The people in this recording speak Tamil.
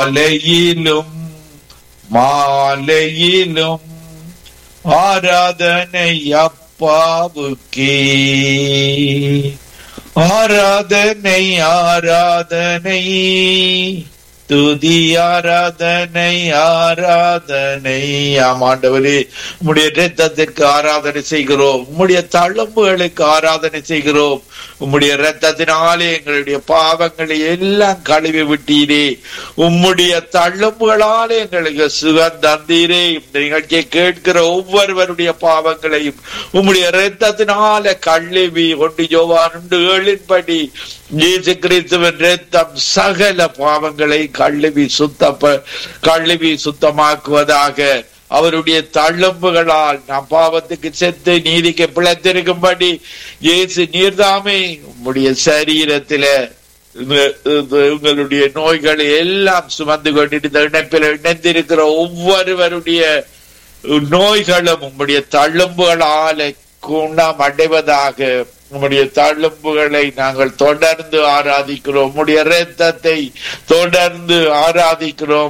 காலையிலும் மாலையிலும் ஆராதனை அப்பாவுக்கே ஆராதனை ஆராதனை துதி ஆராதனை ஆராதனை ஆமாண்டவரே உம்முடைய இரத்தத்திற்கு ஆராதனை செய்கிறோம் உம்முடைய தழும்புகளுக்கு ஆராதனை செய்கிறோம் உம்முடைய இரத்தத்தினாலே எங்களுடைய பாவங்களை எல்லாம் கழுவி விட்டீரே உம்முடைய தழும்புகளாலே எங்களுக்கு சுகம் தந்தீரே இந்த நிகழ்ச்சியை கேட்கிற ஒவ்வொருவருடைய பாவங்களையும் உம்முடைய இரத்தத்தினால கழுவி கொண்டு யோவான் ஏழின்படி இயேசு கிறிஸ்துவின் ரத்தம் சகல பாவங்களை கழுவி சுத்தப்ப கழுவி சுத்தமாக்குவதாக அவருடைய தழும்புகளால் நாம் பாவத்துக்கு செத்து நீதிக்கு பிழைத்திருக்கும்படி இயேசு நீர்தாமே உம்முடைய சரீரத்தில உங்களுடைய நோய்களை எல்லாம் சுமந்து கொண்டிருந்த இணைப்பில் இணைந்திருக்கிற ஒவ்வொருவருடைய நோய்களும் உம்முடைய தழும்புகளால குணம் அடைவதாக உம்முடைய தழும்புகளை நாங்கள் தொடர்ந்து ஆராதிக்கிறோம் உம்முடைய இரத்தத்தை தொடர்ந்து ஆராதிக்கிறோம்